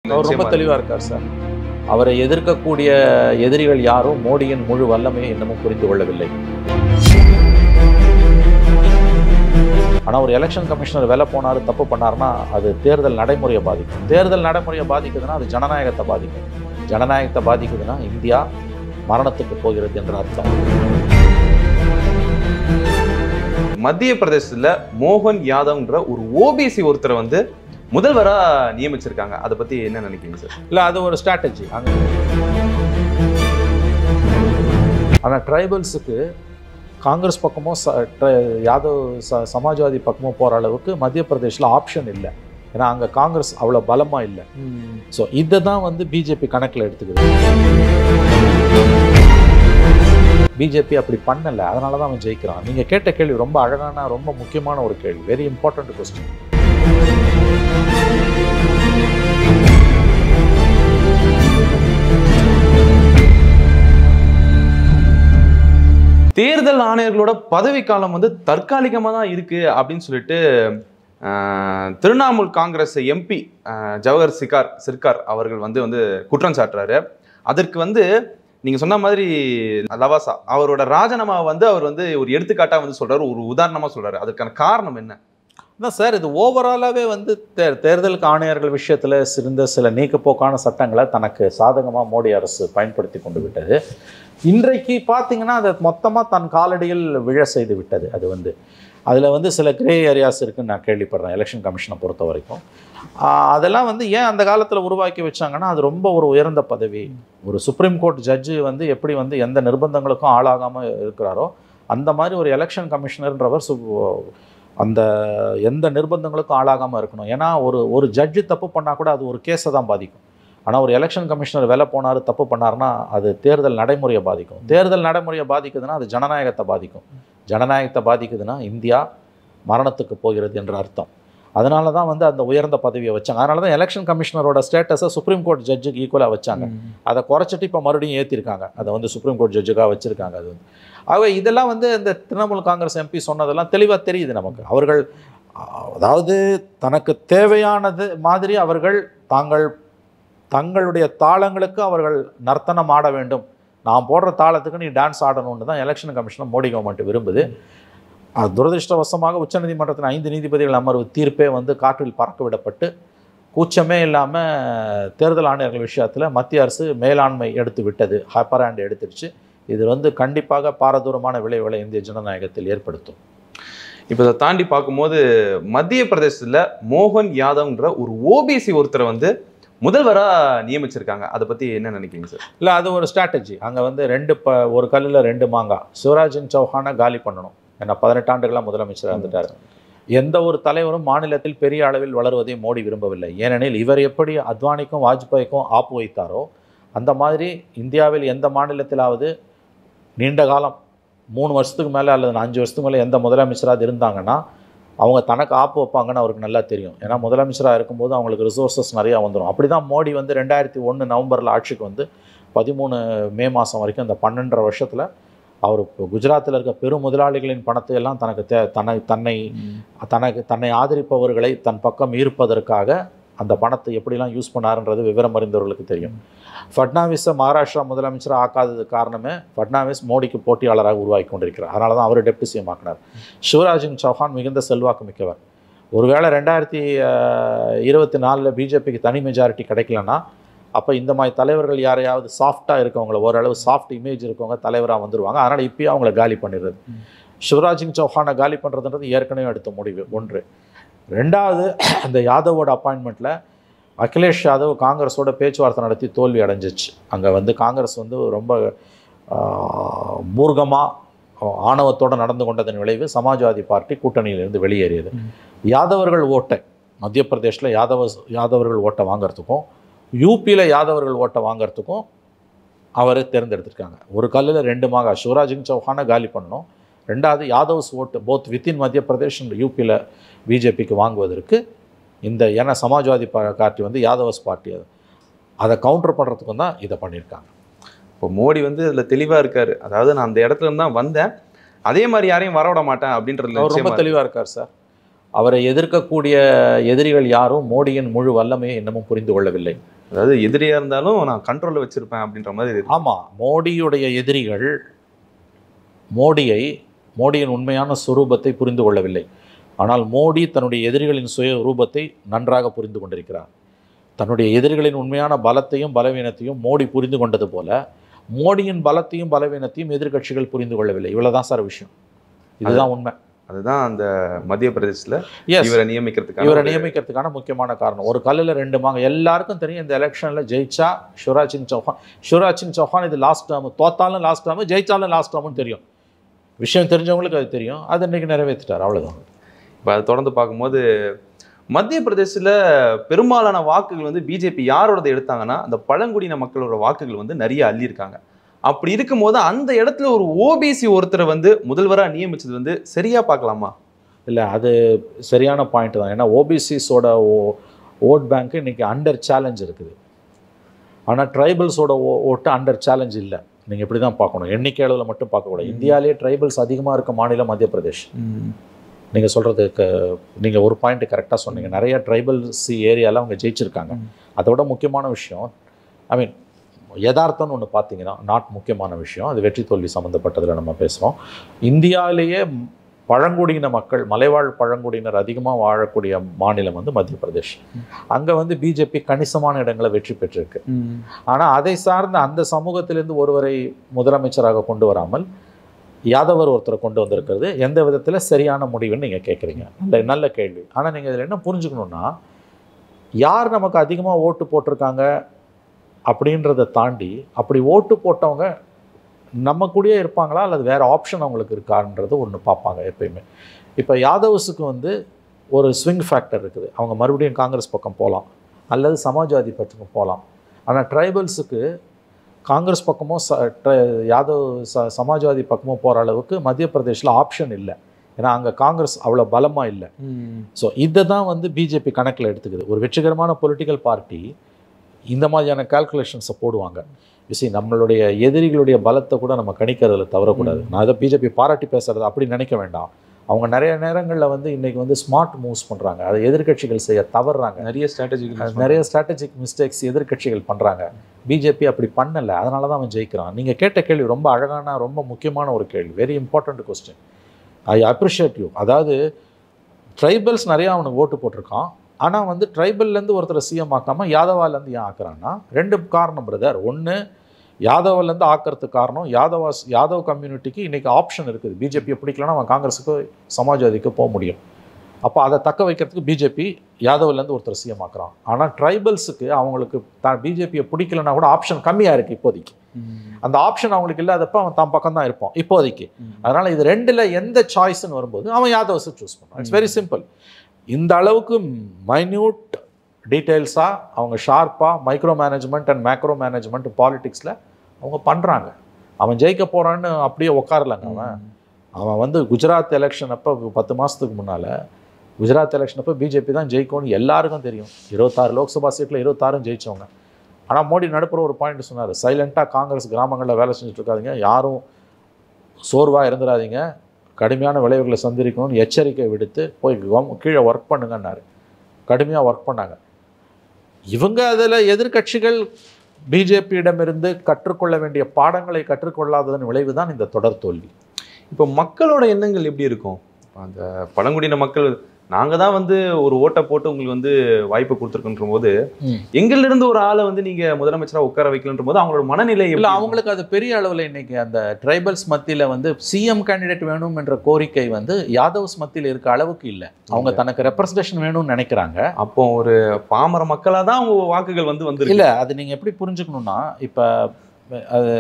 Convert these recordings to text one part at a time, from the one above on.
அவர் ரொம்ப நிச்சயமா தெளிவாக இருக்கார் சார் அவரை எதிர்க்கக்கூடிய எதிரிகள் யாரும் மோடியின் முழு வல்லமையை இன்னமும் புரிந்து கொள்ளவில்லை ஆனால் ஒரு எலெக்ஷன் கமிஷனர் வேலை போனார் தப்பு பண்ணாருன்னா அது தேர்தல் நடைமுறையை பாதிக்கும் தேர்தல் நடைமுறையை பாதிக்குதுன்னா அது ஜனநாயகத்தை பாதிக்கும் ஜனநாயகத்தை பாதிக்குதுன்னா இந்தியா மரணத்துக்கு போகிறது என்ற அர்த்தம் மத்திய பிரதேசத்துல மோகன் யாதவ்ன்ற ஒரு ஓபிசி ஒருத்தரை வந்து முதல்வரா நியமிச்சிருக்காங்க அதை பத்தி என்ன நினைக்கிறீங்க சார் இல்லை அது ஒரு ஸ்ட்ராட்டஜி அங்கே ஆனால் ட்ரைபல்ஸுக்கு காங்கிரஸ் பக்கமோ ச ட்ர- யாதவ் ச சமாஜ்வாதி பக்கமோ போகிற அளவுக்கு மத்திய பிரதேஷில் ஆப்ஷன் இல்லை ஏன்னா அங்கே காங்கிரஸ் அவ்வளோ பலமாக இல்லை ஸோ இதை தான் வந்து பிஜேபி கணக்கில் எடுத்துக்குது பிஜேபி அப்படி பண்ணலை அதனால தான் அவன் ஜெயிக்கிறான் நீங்கள் கேட்ட கேள்வி ரொம்ப அழகான ரொம்ப முக்கியமான ஒரு கேள்வி வெரி இம்பார்ட்டன்ட் கொஸ்டின் தேர்தல் ஆணையர்களோட பதவிக்காலம் வந்து தற்காலிகமாக தான் இருக்கு அப்படின்னு சொல்லிட்டு ஆஹ், திரிணாமுல் காங்கிரஸ் எம்பி ஜவஹர் சிகார் சிர்கார் அவர்கள் வந்து வந்து குற்றம் சாட்டுறாரு அதற்கு வந்து நீங்க சொன்ன மாதிரி லவாசா அவரோட ராஜினாமாவை வந்து அவர் வந்து ஒரு எடுத்துக்காட்டா வந்து சொல்றாரு ஒரு உதாரணமா சொல்றாரு அதுக்கான காரணம் என்ன அதான் சார் இது ஓவராலாகவே வந்து தே தேர்தலுக்கு ஆணையர்கள் விஷயத்தில் சிறந்த சில நீக்கப்போக்கான சட்டங்களை தனக்கு சாதகமாக மோடி அரசு பயன்படுத்தி கொண்டு விட்டது இன்றைக்கு பார்த்தீங்கன்னா அதை மொத்தமாக தன் காலடியில் விழ செய்து விட்டது அது வந்து அதில் வந்து சில கிரே ஏரியாஸ் இருக்குன்னு நான் கேள்விப்படுறேன் எலெக்ஷன் கமிஷனை பொறுத்த வரைக்கும் ஆஹ் அதெல்லாம் வந்து ஏன் அந்த காலத்தில் உருவாக்கி வச்சாங்கன்னா அது ரொம்ப ஒரு உயர்ந்த பதவி ஒரு சுப்ரீம் கோர்ட் ஜட்ஜு வந்து எப்படி வந்து எந்த நிர்பந்தங்களுக்கும் ஆளாகாமல் இருக்கிறாரோ அந்த மாதிரி ஒரு எலெக்ஷன் கமிஷனர்ன்றவர் சு அந்த எந்த நிர்பந்தங்களுக்கும் ஆளாகாமல் இருக்கணும் ஏன்னா ஒரு ஒரு ஜட்ஜு தப்பு பண்ணால் கூட அது ஒரு கேஸை தான் பாதிக்கும் ஆனால் ஒரு எலெக்ஷன் கமிஷனர் வேலை போனார் தப்பு பண்ணாருன்னா அது தேர்தல் நடைமுறையை பாதிக்கும் தேர்தல் நடைமுறையை பாதிக்குதுன்னா அது ஜனநாயகத்தை பாதிக்கும் ஜனநாயகத்தை பாதிக்குதுன்னா இந்தியா மரணத்துக்கு போகிறது என்ற அர்த்தம் அதனால தான் வந்து அந்த உயர்ந்த பதவியை வச்சாங்க அதனால தான் எலெக்ஷன் கமிஷனரோட ஸ்டேட்டஸை சுப்ரீம் கோர்ட் ஜட்ஜுக்கு ஈக்குவலாக வச்சாங்க அதை குறைச்சிட்டு இப்போ மறுபடியும் ஏற்றிருக்காங்க அதை வந்து சுப்ரீம் கோர்ட் ஜட்ஜுக்காக வச்சுருக்காங்க அது வந்து ஆகவே இதெல்லாம் வந்து இந்த திரிணாமுல் காங்கிரஸ் எம்பி சொன்னதெல்லாம் தெளிவாக தெரியுது நமக்கு அவர்கள் அதாவது தனக்கு தேவையானது மாதிரி அவர்கள் தாங்கள் தங்களுடைய தாளங்களுக்கு அவர்கள் நர்த்தனம் ஆட வேண்டும் நான் போடுற தாளத்துக்கு நீ டான்ஸ் ஆடணும்னு தான் எலெக்ஷன் கமிஷன் மோடி கவர்மெண்ட் விரும்புது அது துரதிருஷ்டவசமாக உச்சநீதிமன்றத்தின் ஐந்து நீதிபதிகள் அமர்வு தீர்ப்பே வந்து காற்றில் பறக்க விடப்பட்டு கூச்சமே இல்லாமல் தேர்தல் ஆணையர்கள் விஷயத்தில் மத்திய அரசு மேலாண்மை எடுத்து விட்டது ஹப்பர் ஹேண்ட் எடுத்துடுச்சு இது வந்து கண்டிப்பாக பாரதூரமான விளைவுகளை இந்திய ஜனநாயகத்தில் ஏற்படுத்தும் இப்போ இதை தாண்டி பார்க்கும்போது மத்திய பிரதேசத்துல மோகன் யாதவ்ன்ற ஒரு ஓபிசி ஒருத்தரை வந்து முதல்வரா நியமிச்சிருக்காங்க அதை பத்தி என்ன நினைக்கிறீங்க சார் இல்லை அது ஒரு ஸ்ட்ராட்டஜி அங்கே வந்து ரெண்டு ப ஒரு கல்லில் ரெண்டு மாங்காய் சிவராஜ் சிங் சௌஹானை காலி பண்ணணும் ஏன்னா பதினெட்டு ஆண்டுகளாக முதலமைச்சராக இருந்துட்டார் எந்த ஒரு தலைவரும் மாநிலத்தில் பெரிய அளவில் வளருவதை மோடி விரும்பவில்லை ஏனெனில் இவர் எப்படி அத்வானிக்கும் வாஜ்பாய்க்கும் ஆப்பு வைத்தாரோ அந்த மாதிரி இந்தியாவில் எந்த மாநிலத்திலாவது நீண்ட காலம் மூணு வருஷத்துக்கு மேலே அல்லது அஞ்சு வருஷத்துக்கு மேலே எந்த முதலமைச்சராக இருந்தாங்கன்னா அவங்க தனக்கு ஆப்பு வைப்பாங்கன்னு அவருக்கு நல்லா தெரியும் ஏன்னா முதலமைச்சராக இருக்கும்போது அவங்களுக்கு ரிசோர்ஸஸ் நிறையா வந்துடும் அப்படி தான் மோடி வந்து ரெண்டாயிரத்தி ஒன்று நவம்பரில் ஆட்சிக்கு வந்து பதிமூணு மே மாதம் வரைக்கும் அந்த பன்னெண்டரை வருஷத்தில் அவர் இப்போ குஜராத்தில் இருக்க பெரும் முதலாளிகளின் பணத்தை எல்லாம் தனக்கு தே தன்னை தன்னை தனக்கு தன்னை ஆதரிப்பவர்களை தன் பக்கம் ஈர்ப்பதற்காக அந்த பணத்தை எப்படிலாம் யூஸ் பண்ணாருன்றது விவரம் அறிந்தவர்களுக்கு தெரியும் ஃபட்னாவிஸை மகாராஷ்டிரா முதலமைச்சராக ஆக்காதது காரணமே ஃபட்னாவிஸ் மோடிக்கு போட்டியாளராக உருவாக்கி கொண்டிருக்கிறார் அதனால தான் அவர் டெப்டி சிஎம் ஆக்கினார் சிவராஜ் சிங் சௌஹான் மிகுந்த செல்வாக்கு மிக்கவர் ஒருவேளை ரெண்டாயிரத்தி இருபத்தி நாலில் பிஜேபிக்கு தனி மெஜாரிட்டி கிடைக்கலன்னா அப்போ இந்த மாதிரி தலைவர்கள் யாரையாவது சாஃப்டாக இருக்கவங்கள ஓரளவு சாஃப்ட் இமேஜ் இருக்கவங்க தலைவராக வந்துருவாங்க அதனால் இப்பயே அவங்கள காலி பண்ணிடுறது சிவராஜ் சிங் சௌஹானை காலி பண்ணுறதுன்றது ஏற்கனவே எடுத்த முடிவு ஒன்று ரெண்டாவது இந்த யாதவோட அப்பாயின்மெண்ட்டில் அகிலேஷ் யாதவ் காங்கிரஸோட பேச்சுவார்த்தை நடத்தி தோல்வி அடைஞ்சிச்சு அங்கே வந்து காங்கிரஸ் வந்து ரொம்ப மூர்க்கமாக ஆணவத்தோடு நடந்து கொண்டதன் விளைவு சமாஜ்வாதி பார்ட்டி கூட்டணியிலிருந்து வெளியேறியது யாதவர்கள் ஓட்டை மத்திய பிரதேஷில் யாதவ யாதவர்கள் ஓட்டை வாங்குறதுக்கும் யூபியில் யாதவர்கள் ஓட்டை வாங்குறதுக்கும் அவரை தேர்ந்தெடுத்திருக்காங்க ஒரு கல்லில் ரெண்டு மாக சிவராஜ் சிங் சௌஹானை காலி பண்ணணும் ரெண்டாவது யாதவ்ஸ் ஓட்டு போத் வித்தின் மத்திய பிரதேஷ் அண்ட் யூபியில் பிஜேபிக்கு வாங்குவதற்கு இந்த ஏன்னா சமாஜ்வாதி பார்ட்டி வந்து யாதவஸ் பார்ட்டி அது அதை கவுண்டர் பண்ணுறதுக்கும் தான் இதை பண்ணியிருக்காங்க இப்போ மோடி வந்து இதுல தெளிவா இருக்காரு அதாவது நான் அந்த இடத்துல இருந்து தான் வந்தேன் அதே மாதிரி யாரையும் வரவிட மாட்டேன் அப்படின்றதுல அவர் ரொம்ப நிச்சயமா தெளிவாக இருக்கார் சார் அவரை எதிர்க்கக்கூடிய எதிரிகள் யாரும் மோடியின் முழு வல்லமையை இன்னமும் புரிந்து கொள்ளவில்லை அதாவது எதிரியா இருந்தாலும் நான் கண்ட்ரோல்ல வச்சிருப்பேன் அப்படின்ற மாதிரி இருக்கு. ஆமாம் மோடியுடைய எதிரிகள் மோடியை மோடியின் உண்மையான சுரூபத்தை புரிந்து கொள்ளவில்லை ஆனால் மோடி தன்னுடைய எதிரிகளின் சுய ரூபத்தை நன்றாக புரிந்து கொண்டிருக்கிறார் தன்னுடைய எதிரிகளின் உண்மையான பலத்தையும் பலவீனத்தையும் மோடி புரிந்து கொண்டது போல மோடியின் பலத்தையும் பலவீனத்தையும் எதிர்க்கட்சிகள் புரிந்து கொள்ளவில்லை இவ்வளவுதான் சார் விஷயம் இதுதான் உண்மை அதுதான் அந்த மத்திய பிரதேசத்துல எஸ் இவரை நியமிக்கிறதுக்கான இவரை ஒரு- நியமிக்கிறதுக்கான முக்கியமான காரணம் ஒரு கல்லில் ரெண்டு மாங்க எல்லாருக்கும் தெரியும் இந்த எலெக்ஷனில் ஜெயிச்சா சிவராஜ் சிங் சௌஹான் சிவராஜ் சிங் சௌஹான் இது லாஸ்ட் டேர்ம் தோத்தாலும் லாஸ்ட் டேர்ம் ஜெயிச்சாலும் லாஸ்ட் டேர்ம்னு தெரியும் விஷயம் தெரிஞ்சவங்களுக்கு அது தெரியும் அது இன்னைக்கு நிறைவேற்றிட்டார் அவ்வளவுதான் இப்போ அதை தொடர்ந்து பார்க்கும்போது மத்திய பிரதேசத்துல பெரும்பாலான வாக்குகள் வந்து பிஜேபி யாரோடது எடுத்தாங்கன்னா அந்த பழங்குடியின மக்களோட வாக்குகள் வந்து நிறைய அள்ளியிருக்காங்க அப்படி இருக்கும்போது அந்த இடத்துல ஒரு ஓபிசி ஒருத்தரை வந்து முதல்வரா நியமிச்சது வந்து சரியா பார்க்கலாமா இல்லை அது சரியான பாயிண்ட் தான் ஏன்னா ஓபிசிஸோட ஓ ஓட் பேங்க் இன்னைக்கு அண்டர் சேலஞ்ச் இருக்குது ஆனால் ட்ரைபல்ஸோட ஓ ஓட்டு அண்டர் சேலஞ்ச் இல்லை நீங்கள் இப்படி தான் பார்க்கணும் எண்ணிக்கை அளவில் மட்டும் பார்க்கக்கூடாது ம். இந்தியாவிலேயே ட்ரைபல்ஸ் அதிகமாக இருக்க மாநிலம் மத்திய பிரதேஷ் நீங்கள் சொல்கிறதுக்கு நீங்கள் ஒரு பாயிண்ட் கரெக்டாக சொன்னீங்க நிறைய ட்ரைபல்ஸ் ஏரியாவில் அவங்க ஜெயிச்சிருக்காங்க ம். அதோட முக்கியமான விஷயம் ஐ மீன் யதார்த்தம்னு ஒன்று பார்த்தீங்கன்னா நாட் முக்கியமான விஷயம் அது வெற்றி தோல்வி சம்மந்தப்பட்டதில் நம்ம பேசுகிறோம் இந்தியாவிலேயே ம், பழங்குடியின மக்கள் மலைவாழ் பழங்குடியினர் அதிகமாக வாழக்கூடிய மாநிலம் வந்து மத்திய பிரதேஷ் அங்கே வந்து பிஜேபி கணிசமான இடங்களை வெற்றி பெற்றிருக்கு ஆனால் அதை சார்ந்த அந்த சமூகத்திலிருந்து ஒருவரை முதலமைச்சராக கொண்டு வராமல் யாதவர் ஒருத்தரை கொண்டு வந்திருக்கிறது எந்த விதத்தில் சரியான முடிவுன்னு நீங்கள் கேட்குறீங்க நல்ல நல்ல கேள்வி ஆனால் நீங்கள் இதில் என்ன புரிஞ்சுக்கணுன்னா யார் நமக்கு அதிகமாக ஓட்டு போட்டிருக்காங்க அப்படின்றத தாண்டி அப்படி ஓட்டு போட்டவங்க நம்ம கூடயே இருப்பாங்களா அல்லது வேறு ஆப்ஷன் அவங்களுக்கு இருக்கான்றது ஒன்று பார்ப்பாங்க எப்பயுமே இப்போ யாதவ்ஸுக்கு வந்து ஒரு ஸ்விங் ஃபேக்டர் இருக்குது அவங்க மறுபடியும் காங்கிரஸ் பக்கம் போகலாம் அல்லது சமாஜ்வாதி பக்கம் போகலாம் ஆனால் ட்ரைபல்ஸுக்கு காங்கிரஸ் பக்கமோ ச ட்ர- யாதவ் ச சமாஜ்வாதி பக்கமோ போகிற அளவுக்கு மத்திய பிரதேஷில் ஆப்ஷன் இல்லை ஏன்னா அங்கே காங்கிரஸ் அவ்வளோ பலமாக இல்லை ஸோ இதை தான் வந்து பிஜேபி கணக்கில் எடுத்துக்குது ஒரு வெற்றிகரமான பொலிட்டிக்கல் பார்ட்டி இந்த மாதிரியான கால்குலேஷன்ஸை போடுவாங்க யூசி நம்மளுடைய எதிரிகளுடைய பலத்தை கூட நம்ம கணிக்கிறதுல தவறக்கூடாது நான் அதை பிஜேபி பாராட்டி பேசுறது அப்படி நினைக்க வேண்டாம் அவங்க நிறைய நேரங்களில் வந்து இன்னைக்கு வந்து ஸ்மார்ட் மூவ்ஸ் பண்ணுறாங்க அதை எதிர்க்கட்சிகள் செய்ய தவறுறாங்க நிறைய ஸ்ட்ராட்டஜி நிறைய ஸ்ட்ராட்டஜிக் மிஸ்டேக்ஸ் எதிர்க்கட்சிகள் பண்ணுறாங்க பிஜேபி அப்படி பண்ணலை அதனால தான் அவன் ஜெயிக்கிறான் நீங்கள் கேட்ட கேள்வி ரொம்ப அழகான ரொம்ப முக்கியமான ஒரு கேள்வி very important question I appreciate you அதாவது ட்ரைபல்ஸ் நிறையா அவனுக்கு ஓட்டு போட்டிருக்கான் ஆனால் வந்து ட்ரைபல்லேருந்து ஒருத்தரை சிஎம் ஆக்காமல் யாதவாலேருந்து ஏன் ஆக்குறான்னா ரெண்டு காரணம் பிரதர் ஒன்று யாதவ்லேருந்து ஆக்கிறதுக்கு காரணம் யாதவாஸ் யாதவ் கம்யூனிட்டிக்கு இன்றைக்கி ஆப்ஷன் இருக்குது பிஜேபியை பிடிக்கலன்னா அவன் காங்கிரஸுக்கு சமாஜ்வாதிக்கு போக முடியும் அப்போ அதை தக்க வைக்கிறதுக்கு பிஜேபி யாதவ்லேருந்து ஒருத்தர் சிஎம் ஆக்குறான் ஆனால் ட்ரைபல்ஸுக்கு அவங்களுக்கு தான் பிஜேபியை பிடிக்கலன்னா கூட ஆப்ஷன் கம்மியாக இருக்குது இப்போதைக்கு அந்த ஆப்ஷன் அவங்களுக்கு இல்லாதப்ப அவன் தான் பக்கம் தான் இருப்பான் இப்போதைக்கு அதனால் இது ரெண்டில் எந்த சாய்ஸ்னு வரும்போது அவன் யாதவ்ஸை சூஸ் பண்ணுவான் இட்ஸ் வெரி சிம்பிள் இந்த அளவுக்கு மைன்யூட் டீட்டெயில்ஸாக அவங்க ஷார்ப்பாக micro management and macro management பாலிடிக்ஸில் அவங்க பண்ணுறாங்க அவன் ஜெயிக்க போகிறான்னு அப்படியே உட்காரலங்க அவன் அவன் வந்து குஜராத் எலெக்ஷன் அப்போ பத்து மாதத்துக்கு முன்னால் குஜராத் எலெக்ஷன் அப்போ பிஜேபி தான் ஜெயிக்கும்னு எல்லாருக்கும் தெரியும் இருபத்தாறு லோக்சபா சீட்டில் இருபத்தாறும் ஜெயிச்சவங்க ஆனால் மோடி நடுப்புற ஒரு பாயிண்ட் சொன்னார் சைலண்ட்டாக காங்கிரஸ் கிராமங்களில் வேலை செஞ்சுட்டு இருக்காதீங்க யாரும் சோர்வாக இருந்துடாதீங்க கடுமையான விளைவுகளை சந்திரிக்கணும்னு எச்சரிக்கை விடுத்து போய் கவர்ம- கீழே ஒர்க் பண்ணுங்கன்னாரு கடுமையாக ஒர்க் பண்ணாங்க இவங்க அதில் எதிர்க்கட்சிகள் பிஜேபியிடமிருந்து கற்றுக்கொள்ள வேண்டிய பாடங்களை கற்றுக்கொள்ளாததன் விளைவு தான் இந்த தொடர் தோல்வி இப்போ மக்களோட எண்ணங்கள் எப்படி இருக்கும் இப்ப அந்த பழங்குடியின மக்கள் நாங்க தான் வந்து ஒரு ஓட்டை போட்டு உங்களுக்கு வந்து வாய்ப்பு கொடுத்துருக்குன்ற போது எங்கள்ல இருந்து ஒரு ஆளை வந்து நீங்க முதலமைச்சரா உட்கார வைக்கலன்ற போது அவங்களோட மனநிலை எப்படி இல்லை இருக்கும்? அவங்களுக்கு அது பெரிய அளவில் இன்னைக்கு அந்த ட்ரைபல்ஸ் மத்தியில் வந்து சிஎம் கேண்டிடேட் வேணும் என்ற கோரிக்கை வந்து யாதவ்ஸ் மத்தியில் இருக்க அளவுக்கு இல்லை அவங்க தனக்கு ரெப்ரசன்டேஷன் வேணும்னு நினைக்கிறாங்க அப்போ ஒரு பாமர மக்களா தான் அவங்க வாக்குகள் வந்து வந்திருக்கு இல்லை அது நீங்கள் எப்படி புரிஞ்சுக்கணும்னா இப்போ அது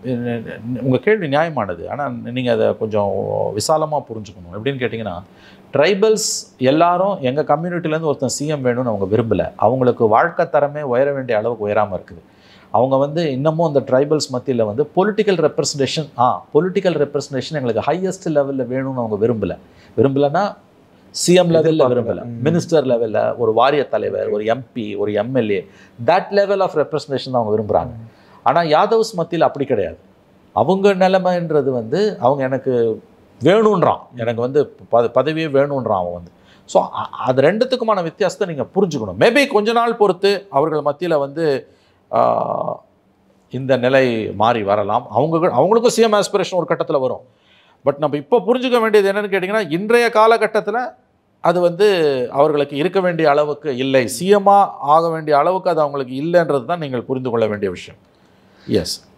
உங்கள் கேள்வி நியாயமானது ஆனால் நீங்கள் அதை கொஞ்சம் விசாலமாக புரிஞ்சுக்கணும் எப்படின்னு கேட்டிங்கன்னா ட்ரைபல்ஸ் எல்லாரும் எங்கள் கம்யூனிட்டிலேருந்து ஒருத்தன் சிஎம் வேணும்னு அவங்க விரும்பலை அவங்களுக்கு வாழ்க்கை தரமே உயர வேண்டிய அளவுக்கு உயராமல் இருக்குது அவங்க வந்து இன்னமும் அந்த ட்ரைபல்ஸ் மத்தியில் வந்து பொலிட்டிக்கல் ரெப்ரசன்டேஷன் ஆ பொலிட்டிக்கல் ரெப்ரசன்டேஷன் எங்களுக்கு ஹையஸ்ட் லெவலில் வேணும்னு அவங்க விரும்பலை விரும்பலைன்னா சிஎம் லெவலில் விரும்பலை ம். மினிஸ்டர் லெவலில் ஒரு வாரிய தலைவர் ஒரு எம்பி ஒரு MLA that level of representation அவங்க விரும்புகிறாங்க ஆனால் யாதவ்ஸ் மத்தியில் அப்படி கிடையாது அவங்க நிலைமைன்றது வந்து அவங்க எனக்கு வேணுன்றான் எனக்கு வந்து பத பதவியே வேணுன்றான் அவன் வந்து ஸோ அது ரெண்டுத்துக்குமான வித்தியாசத்தை நீங்கள் புரிஞ்சுக்கணும் மேபி கொஞ்ச நாள் பொறுத்து அவர்கள் மத்தியில் வந்து ஆஹ், இந்த நிலை மாறி வரலாம் அவங்க அவங்களுக்கும் சிஎம் ஆஸ்பிரேஷன் ஒரு கட்டத்தில் வரும் பட் நம்ம இப்போ புரிஞ்சுக்க வேண்டியது என்னன்னு கேட்டிங்கன்னா இன்றைய காலகட்டத்தில் அது வந்து அவர்களுக்கு இருக்க வேண்டிய அளவுக்கு இல்லை சிஎம்மாக ஆக வேண்டிய அளவுக்கு அது அவங்களுக்கு இல்லைன்றது தான் நீங்கள் புரிந்து கொள்ள வேண்டிய விஷயம் எஸ்